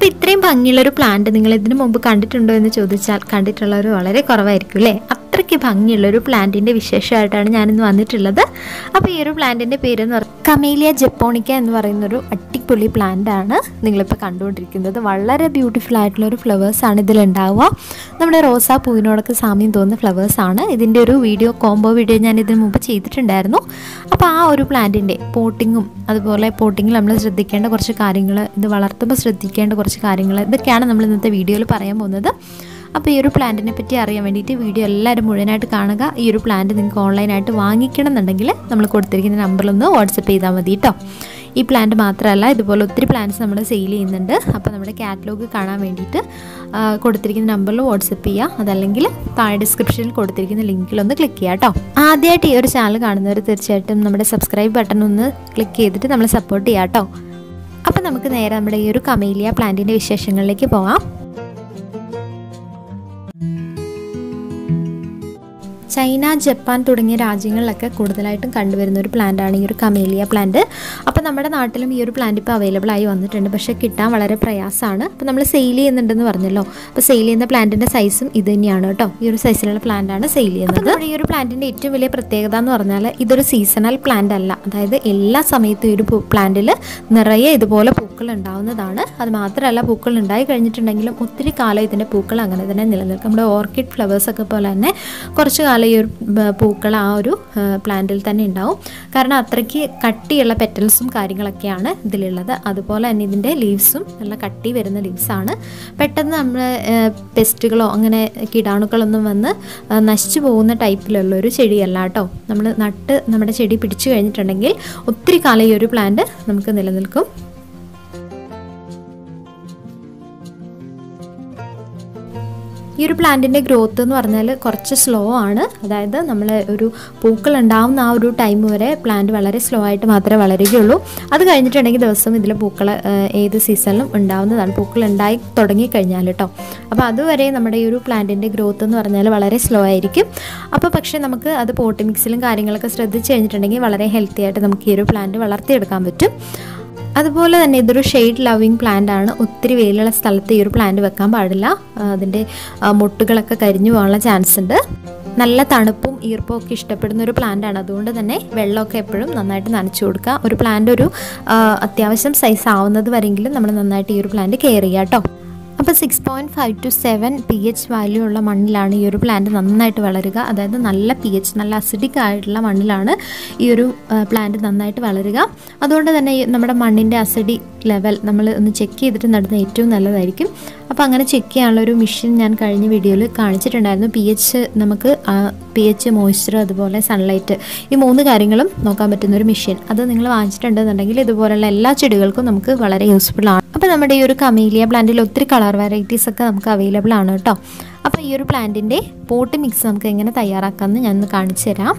അപ്പോൾ ഇത്രയും ഭംഗിയുള്ളൊരു പ്ലാന്റ് നിങ്ങൾ ഇതിനു മുമ്പ് കണ്ടിട്ടുണ്ടോ എന്ന് ചോദിച്ചാൽ കണ്ടിട്ടുള്ളവർ വളരെ കുറവായിരിക്കും അല്ലേ അത്രയ്ക്ക് ഭംഗിയുള്ളൊരു പ്ലാന്റിൻ്റെ വിശേഷമായിട്ടാണ് ഞാനിന്ന് വന്നിട്ടുള്ളത് അപ്പോൾ ഈ ഒരു പ്ലാന്റിൻ്റെ പേരെന്ന് പറഞ്ഞാൽ കമേലിയ ജപ്പോണിക്ക എന്ന് പറയുന്നൊരു അടിപൊളി പ്ലാന്റ് ആണ് നിങ്ങളിപ്പോൾ കണ്ടുകൊണ്ടിരിക്കുന്നത് വളരെ ബ്യൂട്ടിഫുൾ ആയിട്ടുള്ള ഒരു ഫ്ലവേഴ്സാണ് ഇതിലുണ്ടാവുക നമ്മുടെ റോസാ പൂവിനോടൊക്കെ സാമ്യം തോന്നുന്ന ഫ്ലവേഴ്സാണ് ഇതിൻ്റെ ഒരു വീഡിയോ കോംബോ വീഡിയോ ഞാൻ ഇതിനു മുമ്പ് ചെയ്തിട്ടുണ്ടായിരുന്നു അപ്പോൾ ആ ഒരു പ്ലാന്റിൻ്റെ പോട്ടിങ്ങും അതുപോലെ പോട്ടിങ്ങിൽ നമ്മൾ ശ്രദ്ധിക്കേണ്ട കുറച്ച് കാര്യങ്ങൾ ഇത് വളർത്തുമ്പോൾ ശ്രദ്ധിക്കേണ്ട കുറച്ച് കാര്യങ്ങൾ ഇതൊക്കെയാണ് നമ്മൾ ഇന്നത്തെ വീഡിയോയിൽ പറയാൻ പോകുന്നത് അപ്പോൾ ഈ ഒരു പ്ലാന്റിനെ പറ്റി അറിയാൻ വേണ്ടിയിട്ട് വീഡിയോ എല്ലാവരും മുഴുവനായിട്ട് കാണുക ഈ ഒരു പ്ലാന്റ് നിങ്ങൾക്ക് ഓൺലൈനായിട്ട് വാങ്ങിക്കണം എന്നുണ്ടെങ്കിൽ നമ്മൾ കൊടുത്തിരിക്കുന്ന നമ്പറിലൊന്ന് വാട്സപ്പ് ചെയ്താൽ മതി കേട്ടോ ഈ പ്ലാന്റ് മാത്രമല്ല ഇതുപോലെ ഒത്തിരി പ്ലാന്റ്സ് നമ്മൾ സെയിൽ ചെയ്യുന്നുണ്ട് അപ്പോൾ നമ്മുടെ കാറ്റലോഗ് കാണാൻ വേണ്ടിയിട്ട് ആ, കൊടുത്തിരിക്കുന്ന നമ്പറിൽ വാട്സപ്പ് ചെയ്യുക അതല്ലെങ്കിൽ താഴെ ഡിസ്ക്രിപ്ഷനിൽ കൊടുത്തിരിക്കുന്ന ലിങ്കിലൊന്ന് ക്ലിക്ക് ചെയ്യുക കേട്ടോ ആദ്യമായിട്ട് ഈ ഒരു ചാനൽ കാണുന്നവർ തീർച്ചയായിട്ടും നമ്മുടെ സബ്സ്ക്രൈബ് ബട്ടൺ ഒന്ന് ക്ലിക്ക് ചെയ്തിട്ട് നമ്മൾ സപ്പോർട്ട് ചെയ്യാം കേട്ടോ അപ്പോൾ നമുക്ക് നേരെ നമ്മുടെ ഈ ഒരു കമേലിയ പ്ലാന്റിൻ്റെ വിശേഷങ്ങളിലേക്ക് പോവാം ചൈന ജപ്പാൻ തുടങ്ങിയ രാജ്യങ്ങളിലൊക്കെ കൂടുതലായിട്ടും കണ്ടുവരുന്ന ഒരു പ്ലാന്റാണ് ഈ ഒരു കമേലിയ പ്ലാന്റ് അപ്പോൾ നമ്മുടെ നാട്ടിലും ഈ ഒരു പ്ലാന്റ് ഇപ്പോൾ അവൈലബിൾ ആയി വന്നിട്ടുണ്ട് പക്ഷേ കിട്ടാൻ വളരെ പ്രയാസമാണ് അപ്പോൾ നമ്മൾ സെയിൽ ചെയ്യുന്നുണ്ടെന്ന് പറഞ്ഞല്ലോ അപ്പോൾ സെയിൽ ചെയ്യുന്ന പ്ലാന്റിൻ്റെ സൈസും ഇത് തന്നെയാണ് കേട്ടോ ഈ ഒരു സൈസിലുള്ള പ്ലാന്റാണ് സെയിൽ ചെയ്യുന്നത് നമ്മുടെ ഈ ഒരു പ്ലാന്റിൻ്റെ ഏറ്റവും വലിയ പ്രത്യേകത എന്ന് പറഞ്ഞാൽ ഇതൊരു സീസണൽ പ്ലാന്റ് അല്ല അതായത് എല്ലാ സമയത്തും ഈ ഒരു പ്ലാന്റിൽ നിറയെ ഇതുപോലെ പൂക്കൾ ഉണ്ടാവുന്നതാണ് അത് മാത്രമല്ല പൂക്കൾ ഉണ്ടായി കഴിഞ്ഞിട്ടുണ്ടെങ്കിലും ഒത്തിരി കാലം ഇതിൻ്റെ പൂക്കൾ അങ്ങനെ തന്നെ നിലനിൽക്കും നമ്മുടെ ഓർക്കിഡ് ഫ്ലവേഴ്സ് ഒക്കെ പോലെ തന്നെ കുറച്ച് കാലം ഈ ഒരു ബ- പൂക്കൾ ആ ഒരു പ്ലാന്റിൽ തന്നെ ഉണ്ടാവും കാരണം അത്രയ്ക്ക് കട്ടിയുള്ള പെറ്റൽസും കാര്യങ്ങളൊക്കെയാണ് ഇതിലുള്ളത് അതുപോലെ തന്നെ ഇതിൻ്റെ ലീവ്സും നല്ല കട്ടി വരുന്ന ലീവ്സാണ് പെട്ടെന്ന് നമ്മൾ പെസ്റ്റുകളോ അങ്ങനെ കീടാണുക്കളൊന്നും വന്ന് ആ, നശിച്ചു പോകുന്ന ടൈപ്പിലുള്ള ഒരു ചെടിയല്ല കേട്ടോ നമ്മൾ നട്ട് നമ്മുടെ ചെടി പിടിച്ചു കഴിഞ്ഞിട്ടുണ്ടെങ്കിൽ ഒത്തിരി കാലം ഈ ഒരു പ്ലാന്റ് നമുക്ക് നിലനിൽക്കും ഈ ഒരു പ്ലാന്റിൻ്റെ ഗ്രോത്ത് എന്ന് പറഞ്ഞാൽ കുറച്ച് സ്ലോ ആണ് അതായത് നമ്മൾ ഒരു പൂക്കൾ ഉണ്ടാവുന്ന ആ ഒരു ടൈം വരെ പ്ലാന്റ് വളരെ സ്ലോ ആയിട്ട് മാത്രമേ വളരുകയുള്ളൂ അത് കഴിഞ്ഞിട്ടുണ്ടെങ്കിൽ ദിവസം ഇതിൽ പൂക്കൾ ഏത് സീസണിലും ഉണ്ടാവുന്നതാണ് പൂക്കൾ ഉണ്ടായി തുടങ്ങി കഴിഞ്ഞാൽ കേട്ടോ അപ്പോൾ അതുവരെ നമ്മുടെ ഈ ഒരു പ്ലാന്റിൻ്റെ ഗ്രോത്ത് എന്ന് പറഞ്ഞാൽ വളരെ സ്ലോ ആയിരിക്കും അപ്പോൾ പക്ഷേ നമുക്ക് അത് പോട്ട് മിക്സിലും കാര്യങ്ങളൊക്കെ ശ്രദ്ധിച്ച് കഴിഞ്ഞിട്ടുണ്ടെങ്കിൽ വളരെ ഹെൽത്തി ആയിട്ട് നമുക്ക് ഈ ഒരു പ്ലാന്റ് വളർത്തിയെടുക്കാൻ പറ്റും അതുപോലെ തന്നെ ഇതൊരു ഷെയ്ഡ് ലവിങ് പ്ലാന്റ് ആണ് ഒത്തിരി വെയിലുള്ള സ്ഥലത്ത് ഈ ഒരു പ്ലാന്റ് വെക്കാൻ പാടില്ല ആ, അതിൻ്റെ ആ, മുട്ടുകളൊക്കെ കരിഞ്ഞു പോകാനുള്ള ചാൻസ് ഉണ്ട് നല്ല തണുപ്പും ഈർപ്പവും ഒക്കെ ഇഷ്ടപ്പെടുന്ന ഒരു പ്ലാന്റ് ആണ് അതുകൊണ്ട് തന്നെ വെള്ളമൊക്കെ എപ്പോഴും നന്നായിട്ട് നനച്ചു കൊടുക്കുക ഒരു പ്ലാന്റ് ഒരു ആ, അത്യാവശ്യം സൈസ് ആവുന്നത് വരെങ്കിലും നമ്മൾ നന്നായിട്ട് ഈ ഒരു പ്ലാന്റ് കെയർ ചെയ്യുക കേട്ടോ അപ്പോൾ six point five two seven P H value ഉള്ള മണ്ണിലാണ് ഈ ഒരു പ്ലാന്റ് നന്നായിട്ട് വളരുക അതായത് നല്ല പി എച്ച് നല്ല അസിഡിക് ആയിട്ടുള്ള മണ്ണിലാണ് ഈ ഒരു പ്ലാന്റ് നന്നായിട്ട് വളരുക അതുകൊണ്ട് തന്നെ ഈ നമ്മുടെ മണ്ണിൻ്റെ അസിഡിക് ലെവൽ നമ്മൾ ഒന്ന് ചെക്ക് ചെയ്തിട്ട് നടുന്നത് ഏറ്റവും നല്ലതായിരിക്കും അപ്പോൾ അങ്ങനെ ചെക്ക് ചെയ്യാനുള്ള ഒരു മെഷീൻ ഞാൻ കഴിഞ്ഞ വീഡിയോയിൽ കാണിച്ചിട്ടുണ്ടായിരുന്നു പി എച്ച് നമുക്ക് പി എച്ച് മോയ്സ്ചർ അതുപോലെ സൺലൈറ്റ് ഈ മൂന്ന് കാര്യങ്ങളും നോക്കാൻ പറ്റുന്ന ഒരു മെഷീൻ അത് നിങ്ങൾ വാങ്ങിച്ചിട്ടുണ്ടെന്നുണ്ടെങ്കിൽ ഇതുപോലുള്ള എല്ലാ ചെടികൾക്കും നമുക്ക് വളരെ യൂസ്ഫുൾ ആണ് അപ്പോൾ നമ്മുടെ ഈ ഒരു കമീലിയ പ്ലാന്റിൽ ഒത്തിരി കളർ വെറൈറ്റീസ് ഒക്കെ നമുക്ക് അവൈലബിൾ ആണ് കേട്ടോ അപ്പോൾ ഈ ഒരു പ്ലാന്റിൻ്റെ പോട്ട് മിക്സ് നമുക്ക് എങ്ങനെ തയ്യാറാക്കാമെന്ന് ഞാൻ ഒന്ന് കാണിച്ചു തരാം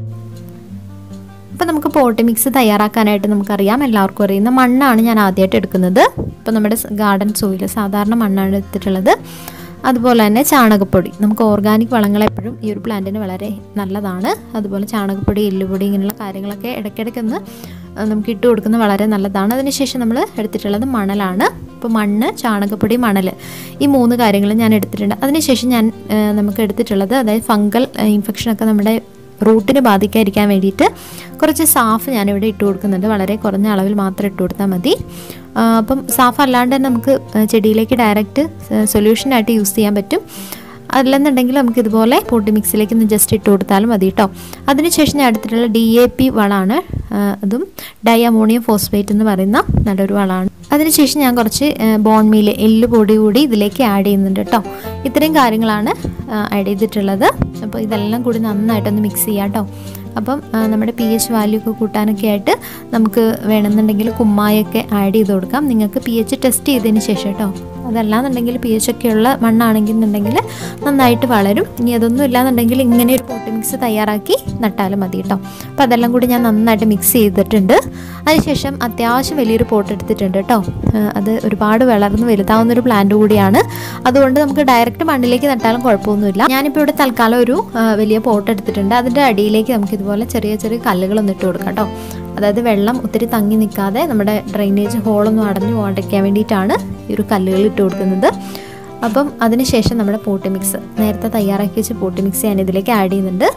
അപ്പോൾ നമുക്ക് പോട്ട് മിക്സ് തയ്യാറാക്കാനായിട്ട് നമുക്കറിയാം എല്ലാവർക്കും അറിയുന്ന മണ്ണാണ് ഞാൻ ആദ്യമായിട്ട് എടുക്കുന്നത് ഇപ്പോൾ നമ്മുടെ ഗാർഡൻ സോയിൽ സാധാരണ മണ്ണാണ് എടുത്തിട്ടുള്ളത് അതുപോലെ തന്നെ ചാണകപ്പൊടി നമുക്ക് ഓർഗാനിക് വളങ്ങൾ എപ്പോഴും ഈ ഒരു പ്ലാന്റിന് വളരെ നല്ലതാണ് അതുപോലെ ചാണകപ്പൊടി എല്ലുപൊടി ഇങ്ങനെയുള്ള കാര്യങ്ങളൊക്കെ ഇടയ്ക്കിടയ്ക്കൊന്ന് ആ, നമുക്ക് ഇട്ട് കൊടുക്കുന്നത് വളരെ നല്ലതാണ് അതിനുശേഷം നമ്മൾ എടുത്തിട്ടുള്ളത് മണലാണ് ഇപ്പോൾ മണ്ണ് ചാണകപ്പൊടി മണൽ ഈ മൂന്ന് കാര്യങ്ങൾ ഞാൻ എടുത്തിട്ടുണ്ട് അതിനുശേഷം ഞാൻ ആ, നമുക്ക് എടുത്തിട്ടുള്ളത് അതായത് ഫംഗൽ ഇൻഫെക്ഷനൊക്കെ നമ്മുടെ റൂട്ടിന് ബാധിക്കാതിരിക്കാൻ വേണ്ടിയിട്ട് കുറച്ച് സാഫ് ഞാനിവിടെ ഇട്ട് കൊടുക്കുന്നുണ്ട് വളരെ കുറഞ്ഞ അളവിൽ മാത്രം ഇട്ട് കൊടുത്താൽ മതി ആ, അപ്പം സാഫ് അല്ലാണ്ട് തന്നെ നമുക്ക് ചെടിയിലേക്ക് ഡയറക്റ്റ് സൊല്യൂഷനായിട്ട് യൂസ് ചെയ്യാൻ പറ്റും അല്ലെന്നുണ്ടെങ്കിൽ നമുക്ക് ഇതുപോലെ പൊട്ടി മിക്സിലേക്ക് ഒന്ന് ജസ്റ്റ് ഇട്ട് കൊടുത്താലും മതി കേട്ടോ അതിനുശേഷം ഞാൻ എടുത്തിട്ടുള്ള ഡി എ പി വളമാണ് ആ, അതും ഡൈ അമോണിയം ഫോസ്ഫേറ്റ് എന്ന് പറയുന്ന നല്ലൊരു വളമാണ് അതിനുശേഷം ഞാൻ കുറച്ച് ബോൺ മീൽ എല്ല് പൊടി കൂടി ഇതിലേക്ക് ആഡ് ചെയ്യുന്നുണ്ട് കേട്ടോ ഇത്രയും കാര്യങ്ങളാണ് ആഡ് ചെയ്തിട്ടുള്ളത് അപ്പോൾ ഇതെല്ലാം കൂടി നന്നായിട്ടൊന്ന് മിക്സ് ചെയ്യാം കേട്ടോ അപ്പം ആ, നമ്മുടെ പി എച്ച് വാല്യൂ ഒക്കെ കൂട്ടാനൊക്കെ ആയിട്ട് നമുക്ക് വേണമെന്നുണ്ടെങ്കിൽ കുമ്മായൊക്കെ ആഡ് ചെയ്ത് കൊടുക്കാം നിങ്ങൾക്ക് പി എച്ച് ടെസ്റ്റ് ചെയ്തതിന് ശേഷം കേട്ടോ അതല്ലാന്നുണ്ടെങ്കിൽ പി എച്ച് ഒക്കെ ഉള്ള മണ്ണാണെങ്കിൽ എന്നുണ്ടെങ്കിൽ നന്നായിട്ട് വളരും ഇനി അതൊന്നും ഇല്ലാന്നുണ്ടെങ്കിൽ ഇങ്ങനെ ഒരു പോട്ട് മിക്സ് തയ്യാറാക്കി നട്ടാലും മതി കേട്ടോ അപ്പോൾ അതെല്ലാം കൂടി ഞാൻ നന്നായിട്ട് മിക്സ് ചെയ്തിട്ടുണ്ട് അതിനുശേഷം അത്യാവശ്യം വലിയൊരു പോട്ട് എടുത്തിട്ടുണ്ട് കേട്ടോ ആ, അത് ഒരുപാട് വളർന്ന് വലുതാവുന്ന ഒരു പ്ലാന്റ് കൂടിയാണ് അതുകൊണ്ട് നമുക്ക് ഡയറക്റ്റ് മണ്ണിലേക്ക് നട്ടാലും കുഴപ്പമൊന്നുമില്ല ഞാനിപ്പോൾ ഇവിടെ തൽക്കാലം ഒരു ആ, വലിയ പോട്ട് എടുത്തിട്ടുണ്ട് അതിൻ്റെ അടിയിലേക്ക് നമുക്ക് ഇതുപോലെ ചെറിയ ചെറിയ കല്ലുകളൊന്നും ഇട്ട് കൊടുക്കാം കേട്ടോ അതായത് വെള്ളം ഒത്തിരി തങ്ങി നിൽക്കാതെ നമ്മുടെ ഡ്രെയിനേജ് ഹോളൊന്നും അടഞ്ഞു പോകാണ്ടിരിക്കാൻ വേണ്ടിയിട്ടാണ് ഈ ഒരു കല്ലുകൾ ഇട്ട് കൊടുക്കുന്നത് അപ്പം അതിനുശേഷം നമ്മുടെ പോട്ടി മിക്സ് നേരത്തെ തയ്യാറാക്കി വെച്ച പോട്ടി മിക്സ് ഞാൻ ഇതിലേക്ക് ആഡ് ചെയ്യുന്നുണ്ട്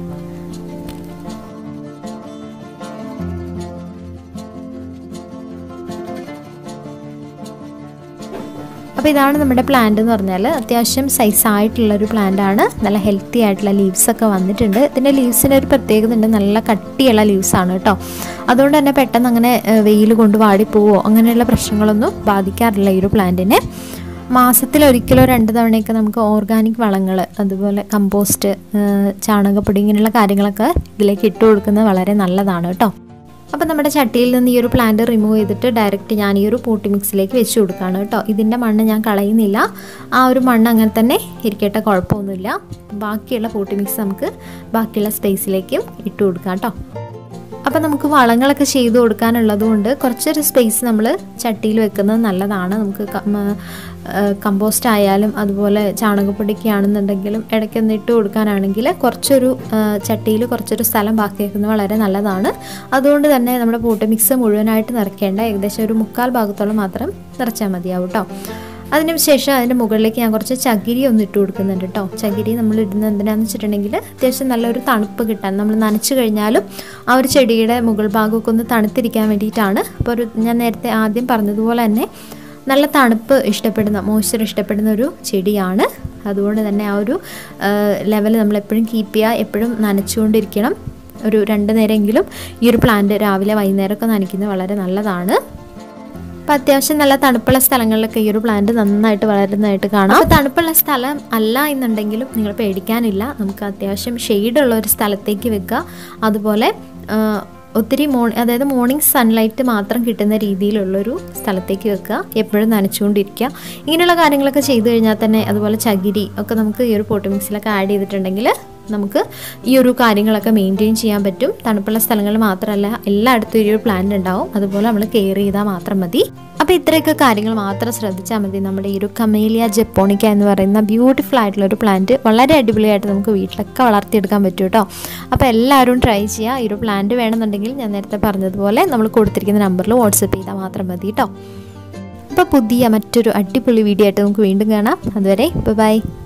അപ്പോൾ ഇതാണ് നമ്മുടെ പ്ലാന്റ് എന്ന് പറഞ്ഞാൽ അത്യാവശ്യം സൈസ് ആയിട്ടുള്ളൊരു പ്ലാന്റ് ആണ് നല്ല ഹെൽത്തി ആയിട്ടുള്ള ലീവ്സ് ഒക്കെ വന്നിട്ടുണ്ട് ഇതിൻ്റെ ലീവ്സിന് ഒരു പ്രത്യേകത ഉണ്ട് നല്ല കട്ടിയുള്ള ലീവ്സ് ആണ് കേട്ടോ അതുകൊണ്ട് തന്നെ പെട്ടെന്ന് അങ്ങനെ വെയിൽ കൊണ്ട് വാടിപ്പോവോ അങ്ങനെയുള്ള പ്രശ്നങ്ങളൊന്നും ബാധിക്കാറില്ല ഈ ഒരു പ്ലാന്റിനെ മാസത്തിൽ ഒരിക്കലോ രണ്ട് തവണയൊക്കെ നമുക്ക് ഓർഗാനിക് വളങ്ങൾ അതുപോലെ കമ്പോസ്റ്റ് ചാണകപ്പൊടി ഇങ്ങനെയുള്ള കാര്യങ്ങളൊക്കെ ഇതിലേക്ക് ഇട്ട് കൊടുക്കുന്നത് വളരെ നല്ലതാണ് കേട്ടോ അപ്പം നമ്മുടെ ചട്ടിയിൽ നിന്ന് ഈ ഒരു പ്ലാന്റ് റിമൂവ് ചെയ്തിട്ട് ഡയറക്റ്റ് ഞാൻ ഈ ഒരു പോട്ടി മിക്സിലേക്ക് വെച്ച് കൊടുക്കുകയാണ് കേട്ടോ ഇതിൻ്റെ മണ്ണ് ഞാൻ കളയുന്നില്ല ആ ഒരു മണ്ണ് അങ്ങനെ തന്നെ ഇരിക്കട്ടെ കുഴപ്പമൊന്നുമില്ല ബാക്കിയുള്ള പോട്ടി മിക്സ് നമുക്ക് ബാക്കിയുള്ള സ്പേസിലേക്കും ഇട്ട് കൊടുക്കാം കേട്ടോ അപ്പം നമുക്ക് വളങ്ങളൊക്കെ ചെയ്ത് കൊടുക്കാനുള്ളത് കൊണ്ട് കുറച്ചൊരു സ്പേസ് നമ്മൾ ചട്ടിയിൽ വെക്കുന്നത് നല്ലതാണ് നമുക്ക് കമ്പോസ്റ്റ് ആയാലും അതുപോലെ ചാണകപ്പൊടിയൊക്കെ ആണെന്നുണ്ടെങ്കിലും ഇടയ്ക്കൊന്ന് ഇട്ട് കൊടുക്കാനാണെങ്കിൽ കുറച്ചൊരു ചട്ടിയിൽ കുറച്ചൊരു സ്ഥലം ബാക്കി വെക്കുന്നത് വളരെ നല്ലതാണ് അതുകൊണ്ട് തന്നെ നമ്മുടെ പോട്ട് മിക്സ് മുഴുവനായിട്ട് നിറയ്ക്കേണ്ട ഏകദേശം ഒരു മുക്കാൽ ഭാഗത്തോളം മാത്രം നിറച്ചാൽ മതിയാവും കേട്ടോ അതിന് ശേഷം അതിൻ്റെ മുകളിലേക്ക് ഞാൻ കുറച്ച് ചകിരി ഒന്ന് ഇട്ട് കൊടുക്കുന്നുണ്ട് കേട്ടോ ചകിരി നമ്മൾ ഇടുന്നത് എന്തിനാന്ന് വെച്ചിട്ടുണ്ടെങ്കിൽ അത്യാവശ്യം നല്ലൊരു തണുപ്പ് കിട്ടാൻ നമ്മൾ നനച്ചു കഴിഞ്ഞാലും ആ ഒരു ചെടിയുടെ മുകൾ ഭാഗമൊക്കെ ഒന്ന് തണുത്തിരിക്കാൻ വേണ്ടിയിട്ടാണ് അപ്പോൾ ഒരു ഞാൻ നേരത്തെ ആദ്യം പറഞ്ഞതുപോലെ തന്നെ നല്ല തണുപ്പ് ഇഷ്ടപ്പെടുന്ന മോയ്സ്ചർ ഇഷ്ടപ്പെടുന്ന ഒരു ചെടിയാണ് അതുകൊണ്ട് തന്നെ ആ ഒരു ലെവൽ നമ്മൾ എപ്പോഴും കീപ്പ് ചെയ്യുക എപ്പോഴും നനച്ചുകൊണ്ടിരിക്കണം ഒരു രണ്ട് നേരമെങ്കിലും ഈ ഒരു പ്ലാന്റ് രാവിലെ വൈകുന്നേരമൊക്കെ നനയ്ക്കുന്നത് വളരെ നല്ലതാണ് അപ്പോൾ അത്യാവശ്യം നല്ല തണുപ്പുള്ള സ്ഥലങ്ങളിലൊക്കെ ഈ ഒരു പ്ലാന്റ് നന്നായിട്ട് വളരുന്നതായിട്ട് കാണാം അപ്പോൾ തണുപ്പുള്ള സ്ഥലം അല്ല എന്നുണ്ടെങ്കിലും നിങ്ങൾ പേടിക്കാനില്ല നമുക്ക് അത്യാവശ്യം ഷെയ്ഡുള്ള ഒരു സ്ഥലത്തേക്ക് വെക്കുക അതുപോലെ ഒത്തിരി മോ അതായത് മോർണിംഗ് സൺലൈറ്റ് മാത്രം കിട്ടുന്ന രീതിയിലുള്ളൊരു സ്ഥലത്തേക്ക് വെക്കുക എപ്പോഴും നനച്ചുകൊണ്ടിരിക്കുക ഇങ്ങനെയുള്ള കാര്യങ്ങളൊക്കെ ചെയ്തു കഴിഞ്ഞാൽ തന്നെ അതുപോലെ ചകിരി ഒക്കെ നമുക്ക് ഈ ഒരു പോട്ട് മിക്സിലൊക്കെ ആഡ് ചെയ്തിട്ടുണ്ടെങ്കിൽ നമുക്ക് ഈ ഒരു കാര്യങ്ങളൊക്കെ മെയിൻറ്റെയിൻ ചെയ്യാൻ പറ്റും തണുപ്പുള്ള സ്ഥലങ്ങളിൽ മാത്രമല്ല എല്ലായിടത്തും ഈ ഒരു പ്ലാന്റ് ഉണ്ടാവും അതുപോലെ നമ്മൾ കെയർ ചെയ്താൽ മാത്രം മതി അപ്പോൾ ഇത്രയൊക്കെ കാര്യങ്ങൾ മാത്രം ശ്രദ്ധിച്ചാൽ മതി നമ്മുടെ ഈ ഒരു കമേലിയ ജപ്പോണിക്ക എന്ന് പറയുന്ന ബ്യൂട്ടിഫുൾ ആയിട്ടുള്ള ഒരു പ്ലാന്റ് വളരെ അടിപൊളിയായിട്ട് നമുക്ക് വീട്ടിലൊക്കെ വളർത്തിയെടുക്കാൻ പറ്റും കേട്ടോ അപ്പോൾ എല്ലാവരും ട്രൈ ചെയ്യുക ഈ ഒരു പ്ലാന്റ് വേണമെന്നുണ്ടെങ്കിൽ ഞാൻ നേരത്തെ പറഞ്ഞതുപോലെ നമ്മൾ കൊടുത്തിരിക്കുന്ന നമ്പറിൽ വാട്സപ്പ് ചെയ്താൽ മാത്രം മതി കേട്ടോ അപ്പോൾ പുതിയ മറ്റൊരു അടിപൊളി വീഡിയോ ആയിട്ട് നമുക്ക് വീണ്ടും കാണാം അതുവരെ ബൈ